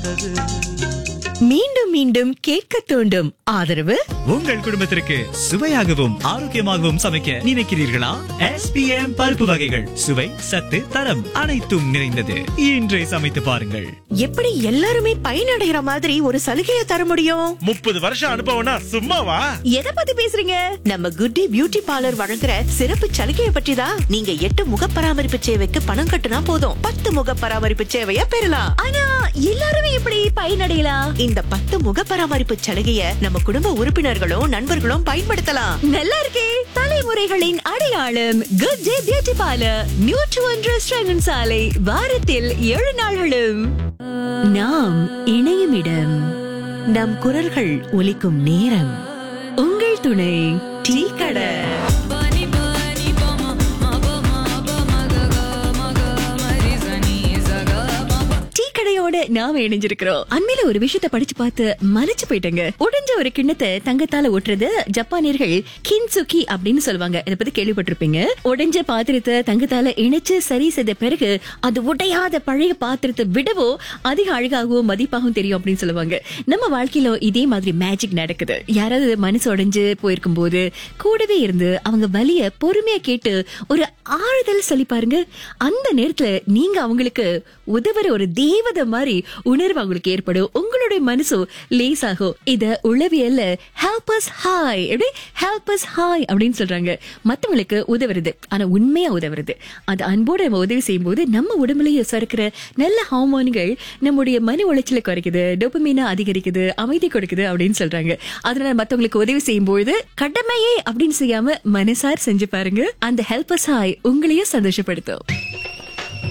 வந்தது மீண்டும் மீண்டும் கேட்க தூண்டும் ஆதரவு உங்கள் குடும்பத்திற்கு சுவையாகவும் ஆரோக்கியமாகவும் சமைக்க நினைக்கிறீர்களா எஸ்பிஎம் பருப்பு வகைகள் சுவை சத்து தரம் அனைத்தும் நிறைந்தது இன்றே சமைத்து பாருங்கள் எப்படி எல்லாருமே பயனடைகிற மாதிரி ஒரு சலுகையை தர முடியும் முப்பது வருஷம் அனுபவம்னா சும்மாவா எதை பத்தி பேசுறீங்க நம்ம குட்டி பியூட்டி பார்லர் வழங்குற சிறப்பு சலுகையை பற்றி தான் நீங்க எட்டு முக பராமரிப்பு சேவைக்கு பணம் கட்டுனா போதும் பத்து முக பராமரிப்பு சேவைய பெறலாம் ஆனா எல்லாருமே எப்படி பயனடையலாம் இந்த பத்து முக பராமரிப்பு சலுகைய நம்ம குடும்ப உறுப்பினர்களும் நண்பர்களும் பயன்படுத்தலாம் நல்லா இருக்கே தலைமுறைகளின் அடையாளம் good day beauty parlour new டு ஒன்று சாலை வாரத்தில் ஏழு நாள்களும் நாம் இணையும் இடம் நம் குரல்கள் ஒலிக்கும் நேரம் உங்கள் துணை டீ கடை டீ கடையோட நாம இணைஞ்சிருக்கிறோம் அண்மையில ஒரு விஷயத்த படிச்சு பார்த்து மலைச்சு போயிட்டேங்க உடைஞ்ச ஒரு கிண்ணத்தை தங்கத்தால ஒட்டுறது ஜப்பானியர்கள் கின்சுகி அப்படின்னு சொல்லுவாங்க இத பத்தி கேள்விப்பட்டிருப்பீங்க உடைஞ்ச பாத்திரத்தை தங்கத்தால இணைச்சு சரி செய்த பிறகு அது உடையாத பழைய பாத்திரத்தை விடவோ அதிக அழகாகவும் மதிப்பாகவும் தெரியும் அப்படின்னு சொல்லுவாங்க நம்ம வாழ்க்கையில இதே மாதிரி மேஜிக் நடக்குது யாராவது மனசு உடைஞ்சு போயிருக்கும் போது கூடவே இருந்து அவங்க வலிய பொறுமையா கேட்டு ஒரு ஆறுதல் சொல்லி பாருங்க அந்த நேரத்துல நீங்க அவங்களுக்கு உதவுற ஒரு தேவதை மாதிரி உணர்வு அவங்களுக்கு ஏற்படும் உங்களுடைய மனசும் லேசாகும் இத உளவியல்ல ஹெல்பஸ் ஹாய் எப்படி ஹெல்பஸ் ஹாய் அப்படின்னு சொல்றாங்க மத்தவங்களுக்கு உதவுறது ஆனா உண்மையா உதவுறது அது அன்போட நம்ம உதவி செய்யும் போது நம்ம உடம்புலயே சுரக்கிற நல்ல ஹார்மோன்கள் நம்முடைய மன உளைச்சலை குறைக்குது டோபமீனா அதிகரிக்குது அமைதி கொடுக்குது அப்படின்னு சொல்றாங்க அதனால மத்தவங்களுக்கு உதவி செய்யும் போது கடமையே அப்படின்னு செய்யாம மனசார் செஞ்சு பாருங்க அந்த ஹெல்பஸ் ஹாய் உங்களையும் சந்தோஷப்படுத்தும்